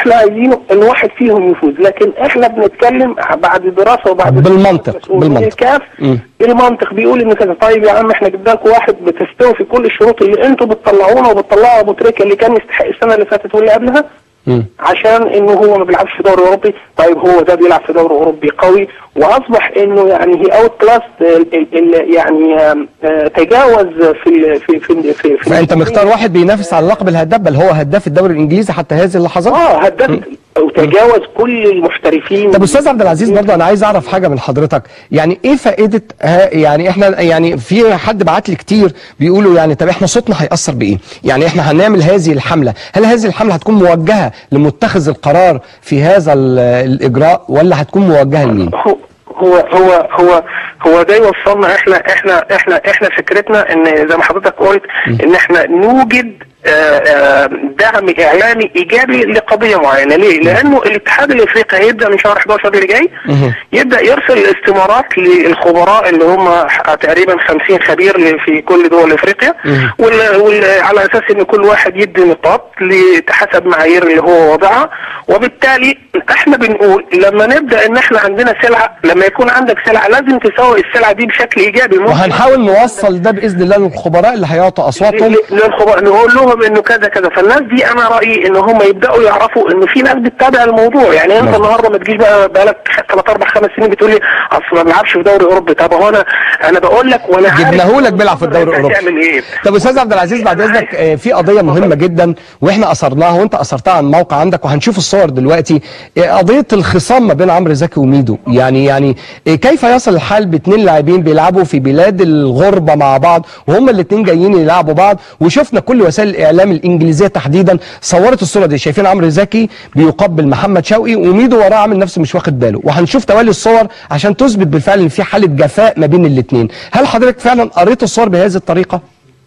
احنا عايزينه ان واحد فيهم يفوز لكن احنا بنتكلم بعد دراسه وبعد بالمنطق، مسؤولين بالمنطق. الكاف مم. المنطق بيقول ان كذا طيب يا عم احنا جبنا لكم واحد بتستوفي كل الشروط اللي انتوا بتطلعونا وبتطلعوا ابو تريكه اللي كان يستحق السنه اللي فاتت واللي قبلها مم. عشان انه هو ما بيلعبش في دوري اوروبي طيب هو ده بيلعب في دوري اوروبي قوي واصبح انه يعني هي اوت كلاس يعني آم، آه، تجاوز في ال- في في في, في فانت مختار واحد بينافس على لقب الهداف بل هو هداف الدوري الانجليزي حتى هذه اللحظات اه هداف وتجاوز كل المحترفين طب استاذ عبد العزيز برضه انا عايز اعرف حاجه من حضرتك يعني ايه فائده ها- يعني احنا يعني في حد بعت لي كتير بيقولوا يعني طب احنا صوتنا هيأثر بايه يعني احنا هنعمل هذه الحمله هل هذه الحمله هتكون موجهه لمتخذ القرار في هذا ال- الاجراء ولا هتكون موجهه لمين هو هو هو هو هو ده يوصلنا احنا احنا احنا احنا فكرتنا ان زي ما حضرتك قلت ان احنا نوجد آه، آه، دعم اعلامي ايجابي لقضيه معينه ليه؟ لانه الاتحاد الافريقي هيبدا من شهر 11 اللي جاي مهم. يبدا يرسل استمارات للخبراء اللي هم ح- تقريبا 50 خبير ل- في كل دول افريقيا مهم. وال- وال- على اساس ان كل واحد يدي نقاط ل- حسب معايير اللي هو وضعها وبالتالي احنا بنقول لما نبدا ان احنا عندنا سلعه لما يكون عندك سلعه لازم تسوق السلعه دي بشكل ايجابي ممكن وهنحاول نوصل ده باذن الله للخبراء اللي هيعطوا اصواتهم ل- للخبراء نقول لهم انه كذا كذا فالناس دي انا رايي ان هم يبداوا يعرفوا انه في ناس بتتابع الموضوع يعني انت نعم. النهارده ما تجيش بقى بقالك ثلاث اربع خمس سنين بتقول لي اصل ما بيلعبش في دوري اوروبي طب هو انا انا بقول لك وانا عارف جبناهولك بيلعب في الدوري أنت الاوروبي هتعمل ايه طب استاذ عبد العزيز بعد اذنك آه، في قضيه مهمه جدا واحنا اثرناها وانت اثرتها عن موقع عندك وهنشوف الصور دلوقتي آه، قضيه الخصام ما بين عمرو زكي وميدو يعني يعني آه، كيف يصل الحال باثنين لاعبين بيلعبوا في بلاد الغربه مع بعض وهم الاثنين جايين يلعبوا بعض وشفنا كل وسائل الاعلام الانجليزيه تحديدا صورت الصوره دي شايفين عمرو زكي بيقبل محمد شوقي وميدو وراه عامل نفسه مش واخد باله وهنشوف توالي الصور عشان تثبت بالفعل ان في حاله جفاء ما بين الاثنين هل حضرتك فعلا قريت الصور بهذه الطريقه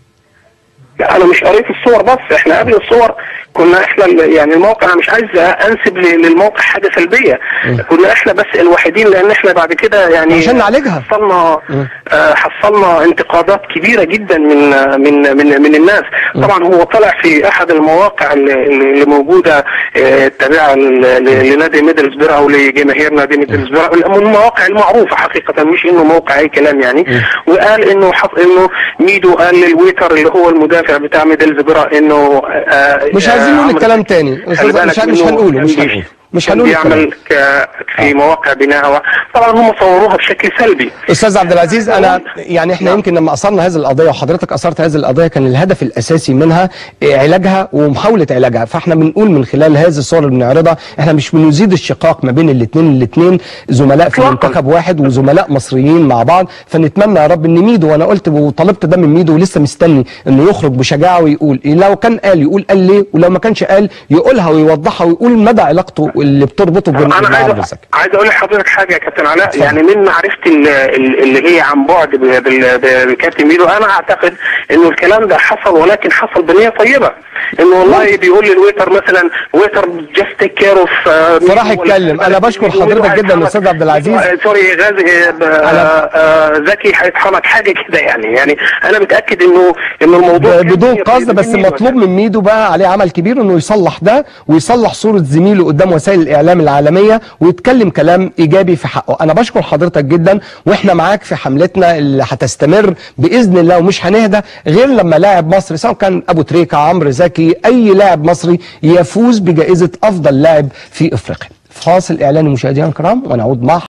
لا انا مش قريت الصور بس احنا قبل الصور كنا احنا ال- يعني الموقع انا مش عايز انسب ل- للموقع حاجه سلبيه كنا احنا بس الوحيدين لان احنا بعد كده يعني عشان نعالجها. حصلنا آه حصلنا انتقادات كبيره جدا من آه، من من من الناس طبعا هو طلع في احد المواقع اللي, اللي موجوده آه، تابعه ل- ل- لنادي ميدلسبرا او لجماهير نادي ميدلسبرا من المواقع المعروفه حقيقه مش انه موقع اي كلام يعني وقال انه حط انه ميدو قال للويتر اللي هو المدافع بتاع ميدلسبرا انه آه، مش آه، عايزين نقول عمرو الكلام زكي. تاني خلي أستاذ بالك مش مش إنه هنقوله مش كان هنقوله مش كان هنقول بيعمل الكلام ك... في مواقع بناء هوا طبعا هم صوروها بشكل سلبي استاذ عبد العزيز انا يعني احنا يمكن لما اثرنا هذه القضيه وحضرتك اثرت هذه القضيه كان الهدف الاساسي منها آه، علاجها ومحاوله علاجها فاحنا بنقول من خلال هذه الصور اللي بنعرضها احنا مش بنزيد الشقاق ما بين الاثنين الاثنين زملاء في إطلاقاً. منتخب واحد وزملاء مصريين مع بعض فنتمنى يا رب ان ميدو وانا قلت وطلبت ده من ميدو ولسه مستني انه يخرج بشجاعه ويقول لو كان قال يقول قال ليه ولو ما كانش قال يقولها ويوضحها ويقول مدى علاقته اللي بتربطه بين انا مع عمرو عايز زكي عايز اقول لحضرتك حاجه يا كابتن علاء اتفضل. يعني من معرفتي ال- ال- اللي هي عن بعد ب- بال- ب- بالكابتن ميدو انا اعتقد انه الكلام ده حصل ولكن حصل بنيه طيبه انه والله بيقول للويتر مثلا ويتر جاست تيك كير اوف فراح يتكلم. أنا بشكر حضرتك جداً أستاذ عبد العزيز. سوري غازي آه، آه، زكي هيتحرك حاجه كده يعني يعني انا متاكد انه انه الموضوع كان بدون بنية قصد طيبة بس مني مطلوب من ميدو بقى عليه عمل كبير انه يصلح ده ويصلح صوره زميله قدام وسائل الاعلام العالميه ويتكلم كلام ايجابي في حقه انا بشكر حضرتك جدا واحنا معاك في حملتنا اللي هتستمر باذن الله ومش هنهدى غير لما لاعب مصري سواء كان ابو تريكه عمرو زكي اي لاعب مصري يفوز بجائزه افضل لاعب في افريقيا فاصل اعلاني مشاهدينا الكرام ونعود مع